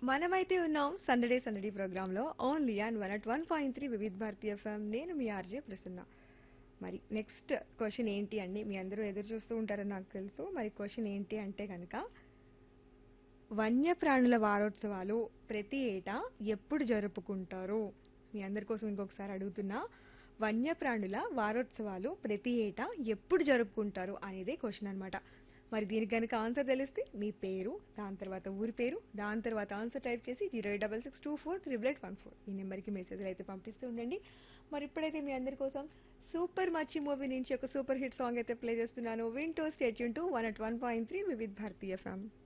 మనమైతే ఉన్నాం సందడే సందడి ప్రోగ్రాంలో only and one at one point three Vividh Bharati FM నేను మీ ఆర్జే ప్రసన్న మరి నెక్స్ట్ క్వశ్చన్ ఏంటి అండి మీ అందరూ ఎదురు చూస్తూ ఉంటారని నాకు తెలుసు మరి క్వశ్చన్ ఏంటి అంటే కనుక వన్యప్రాణుల వారోత్సవాలు ప్రతి ఏటా ఎప్పుడు జరుపుకుంటారు మీ అందరి కోసం ఇంకొకసారి అడుగుతున్నా వన్యప్రాణుల వారోత్సవాలు ప్రతి ఏటా ఎప్పుడు జరుపుకుంటారు అనేదే క్వశ్చన్ అన్నమాట మరి దీనికి కనుక ఆన్సర్ తెలిస్తే మీ పేరు దాని తర్వాత ఊరి పేరు దాని తర్వాత ఆన్సర్ టైప్ చేసి zero eight double six two four triple eight one four ఈ నెంబర్కి మెసేజ్లు అయితే పంపిస్తూ ఉండండి మరి ఇప్పుడైతే మీ అందరి కోసం సూపర్ మచ్చి మూవీ నుంచి ఒక సూపర్ హిట్ సాంగ్ అయితే ప్లే చేస్తున్నాను వింటూ stay tune to one at one point three Vividh Bharati FM